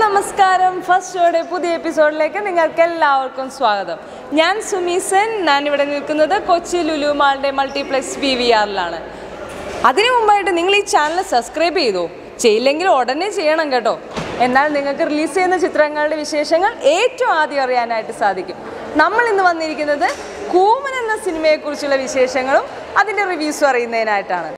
നമസ്കാരം ഫസ്റ്റ് ഷോയുടെ പുതിയ എപ്പിസോഡിലേക്ക് നിങ്ങൾക്ക് എല്ലാവർക്കും സ്വാഗതം ഞാൻ സുമീസൻ ഞാൻ ഇവിടെ നിൽക്കുന്നത് കൊച്ചി ലുലു മാളിൻ്റെ മൾട്ടിപ്ലെക്സ് പി വി ആറിലാണ് അതിനു മുമ്പായിട്ട് നിങ്ങൾ ഈ ചാനൽ സബ്സ്ക്രൈബ് ചെയ്തോ ചെയ്യില്ലെങ്കിൽ ഉടനെ ചെയ്യണം കേട്ടോ എന്നാൽ നിങ്ങൾക്ക് റിലീസ് ചെയ്യുന്ന ചിത്രങ്ങളുടെ വിശേഷങ്ങൾ ഏറ്റവും ആദ്യം അറിയാനായിട്ട് സാധിക്കും നമ്മൾ ഇന്ന് വന്നിരിക്കുന്നത് കൂമൻ എന്ന സിനിമയെക്കുറിച്ചുള്ള വിശേഷങ്ങളും അതിൻ്റെ റിവ്യൂസും അറിയുന്നതിനായിട്ടാണ്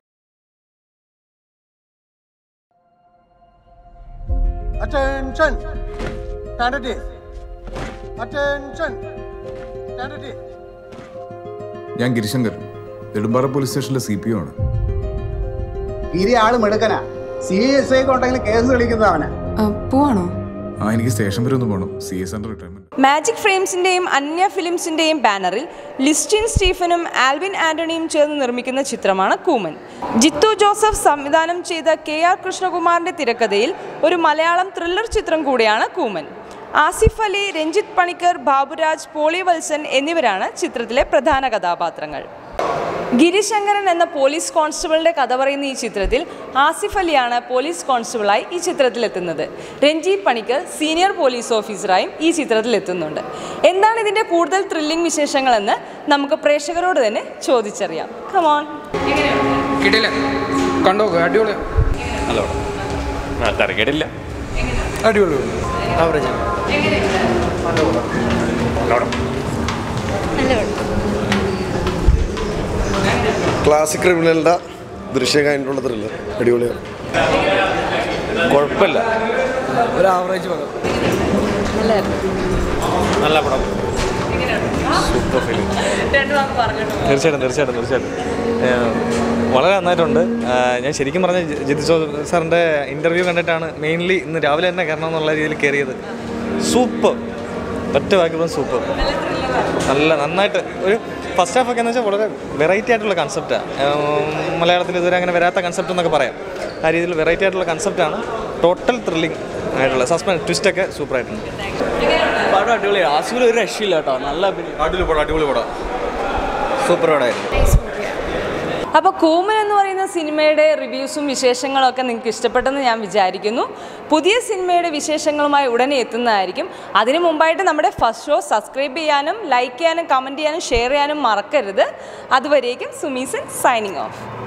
Attention! Candidate! Attention! Candidate! ഞാൻ ഗിരിശങ്കർ നെടുമ്പാറ പോലീസ് സ്റ്റേഷനിലെ സി പി ഒ ആണ് ഗിരി ആള് മിടുക്കനാ സി എസ് ഐ ഉണ്ടെങ്കിൽ കേസ് കളിക്കുന്നവനാ പോവാണോ ആ എനിക്ക് സ്റ്റേഷൻ വരെ ഒന്ന് പോകണം C S centre retirement magic ഫ്രെയിംസിന്റെയും അന്യ ഫിലിംസിന്റെയും ബാനറിൽ ലിസ്റ്റിൻ സ്റ്റീഫനും ആൽവിൻ ആന്റണിയും ചേർന്ന് നിർമ്മിക്കുന്ന ചിത്രമാണ് കൂമൻ ജിത്തു ജോസഫ് സംവിധാനം ചെയ്ത കെ ആർ കൃഷ്ണകുമാറിന്റെ തിരക്കഥയിൽ ഒരു മലയാളം ത്രില്ലർ ചിത്രം കൂടിയാണ് കൂമൻ ആസിഫ് അലി രഞ്ജിത്ത് പണിക്കർ ബാബുരാജ് പോളി വത്സൻ എന്നിവരാണ് ചിത്രത്തിലെ പ്രധാന കഥാപാത്രങ്ങൾ ഗിരിശങ്കരൻ എന്ന പോലീസ് കോൺസ്റ്റബിളിന്റെ കഥ പറയുന്ന ഈ ചിത്രത്തിൽ ആസിഫ് അലിയാണ് പോലീസ് കോൺസ്റ്റബിളായി ഈ ചിത്രത്തിലെത്തുന്നത് രഞ്ജീത് പണിക്കർ സീനിയർ പോലീസ് ഓഫീസറായും ഈ ചിത്രത്തിൽ എത്തുന്നുണ്ട് എന്താണ് ഇതിന്റെ കൂടുതൽ ത്രില്ലിംഗ് വിശേഷങ്ങളെന്ന് നമുക്ക് പ്രേക്ഷകരോട് തന്നെ ചോദിച്ചറിയാം കമോൺ കിട്ടില്ല കണ്ടോ അടിപൊളി നല്ല പടം ആ തരക്കേടില്ല അടിപൊളി ആവറേജ് ക്ലാസിക് ക്രിമിനലിൻ്റെ ദൃശ്യം കഴിഞ്ഞിട്ടുള്ള ത്രില്ലർ അടിപൊളിയാണ് കുഴപ്പമില്ല ഒരു ആവറേജ് പടം നല്ല പടം സൂപ്പർ ഫിലിം തീർച്ചയായിട്ടും തീർച്ചയായിട്ടും തീർച്ചയായിട്ടും ഏഹ് വളരെ നന്നായിട്ടുണ്ട് ആഹ് ഞാൻ ശരിക്കും പറഞ്ഞ ജിതി സാറിൻ്റെ ഇൻ്റർവ്യൂ കണ്ടിട്ടാണ് മെയിൻലി ഇന്ന് രാവിലെ തന്നെ കയറണം എന്നുള്ള രീതിയിൽ കയറിയത് സൂപ്പർ ഒറ്റ വാക്കി പറഞ്ഞാൽ സൂപ്പർ നല്ല നന്നായിട്ട് ഒരു ഫസ്റ്റ് ഹാഫ് ഒക്കെ എന്ന് വെച്ചാൽ വളരെ വെറൈറ്റി ആയിട്ടുള്ള കൺസെപ്റ്റാണ് മലയാളത്തിൽ ഇതുവരെ അങ്ങനെ വരാത്ത കൺസെപ്റ്റ് എന്നൊക്കെ പറയാം ആ രീതിയിൽ വെറൈറ്റി ആയിട്ടുള്ള കൺസെപ്റ്റാണ് ടോട്ടൽ ത്രില്ലിംഗ് ആയിട്ടുള്ള സസ്പെൻസ് ട്വിസ്റ്റൊക്കെ സൂപ്പറായിട്ടുണ്ട് പടം അടിപൊളിയാണ് ആസിഫിൽ ഒരു രക്ഷയില്ല കേട്ടോ നല്ല അഭിനയം അടിപൊളി പടം അടിപൊളി പടം സൂപ്പർ പടമായിരുന്നു അപ്പോൾ കൂമൻ എന്ന് പറയുന്ന സിനിമയുടെ റിവ്യൂസും വിശേഷങ്ങളും ഒക്കെ നിങ്ങൾക്ക് ഇഷ്ടപ്പെട്ടെന്ന് ഞാൻ വിചാരിക്കുന്നു പുതിയ സിനിമയുടെ വിശേഷങ്ങളുമായി ഉടനെ എത്തുന്നതായിരിക്കും അതിനു മുമ്പായിട്ട് നമ്മുടെ ഫസ്റ്റ് ഷോ സബ്സ്ക്രൈബ് ചെയ്യാനും ലൈക്ക് ചെയ്യാനും കമൻറ്റ് ചെയ്യാനും ഷെയർ ചെയ്യാനും മറക്കരുത് അതുവരേക്കും സുമീസൻ സൈനിങ് ഓഫ്